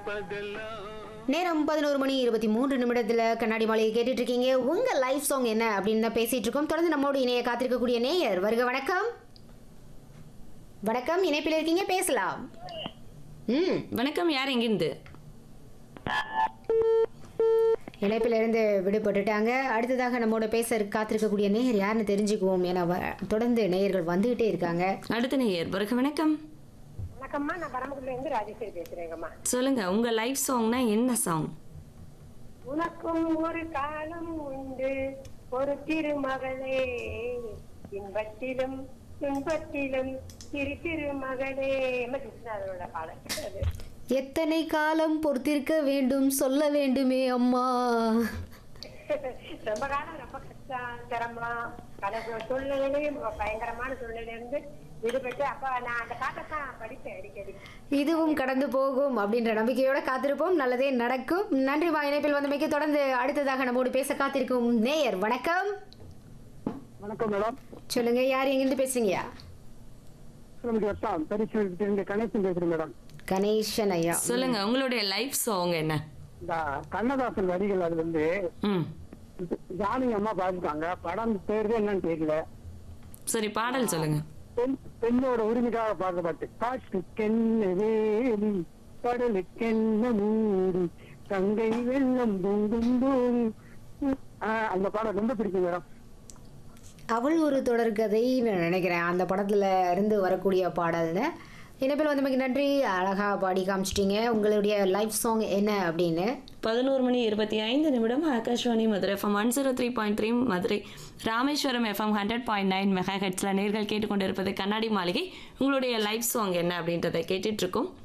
நேரம் பதினோரு மணி இருபத்தி மூன்று நிமிடத்தில் கண்ணாடி மாளிகை கேட்டுட்டு இருக்கீங்க உங்க லைஃப் சாங் என்ன அப்படின்னு தான் பேசிட்டு இருக்கோம் தொடர்ந்து நம்மோடு இணைய காத்திருக்கக்கூடிய நேயர் வருக வணக்கம் வணக்கம் இணைப்பில் இருக்கீங்க பேசலாம் ம் வணக்கம் யார் எங்கிருந்து இணைப்பில் இருந்து விடுபட்டுட்டாங்க அடுத்ததாக நம்மோட பேச காத்திருக்கக்கூடிய நேயர் யாருன்னு தெரிஞ்சுக்குவோம் ஏன்னா வ- தொடர்ந்து நேயர்கள் வந்துகிட்டே இருக்காங்க அடுத்த நேயர் பிறகு வணக்கம் வணக்கம்மா நான் பரமக்குடில இருந்து ராஜேஸ்வரி பேசுறேங்கம்மா சொல்லுங்க உங்க லைஃப் சாங்னா என்ன சாங் உனக்கும் ஒரு காலம் உண்டு ஒரு திருமகளே இன்பத்திலும் துன்பத்திலும் திரு திருமகளே எம் எஸ் விஸ்வநாதனோட பாடல் அது எத்தனை காலம் பொறுத்திருக்க வேண்டும் சொல்ல வேண்டுமே அம்மா ரொம்ப காலம் ரொம்ப கஷ்டம் சிரமம் கடைசி சூழ்நிலையிலையும் பயங்கரமான சூழ்நிலை இருந்து விடுபட்டு அப்ப நான் அந்த பாட்டை தான் படிப்பேன் அடிக்கடி இதுவும் கடந்து போகும் அப்படின்ற நம்பிக்கையோட காத்திருப்போம் நல்லதே நடக்கும் நன்றி மா இணைப்பில் வந்தமைக்கு தொடர்ந்து அடுத்ததாக நம்மோடு பேச காத்திருக்கும் நேயர் வணக்கம் வணக்கம் மேடம் சொல்லுங்க யார் எங்கிருந்து பேசுறீங்க நமக்கு வட்டம் பெரிய கணேசன் பேசுறேன் மேடம் கணேசன் ஐயா சொல்லுங்க உங்களுடைய லைஃப் சாங் என்ன இந்த கண்ணதாசன் வரிகள் அது வந்து ம் ஜானி அம்மா பாதிப்பாங்க படம் பேரு என்னன்னு தெரியல சரி பாடல் சொல்லுங்க பெண் பெண்ணோட உரிமைக்காக பாடுற பாட்டு காற்றுக்கென்ன வேலி கடலுக்கென்ன மூடி கங்கை வெள்ளம் பொங்கும் போது ஆஹ், அந்த பாடம் ரொம்ப பிடிக்கும் மேடம் அவள் ஒரு தொடர்கதைன்னு நினைக்கிறேன் அந்த படத்துல இருந்து வரக்கூடிய பாடல்னு இணைப்பில் வந்தமைக்கு நன்றி அழகா பாடி காமிச்சிட்டீங்க உங்களுடைய லைஃப் சாங் என்ன அப்படின்னு பதினோரு மணி இருபத்தி ஐந்து நிமிடம் Akashvani Madurai FM one zero three point three Madurai Rameswaram FM hundred point nine mega ஹெட்ஸில் நேர்கள் கேட்டுக்கொண்டிருப்பது கண்ணாடி மாளிகை உங்களுடைய லைஃப் சாங் என்ன அப்படின்றத கேட்டுட்டு இருக்கோம்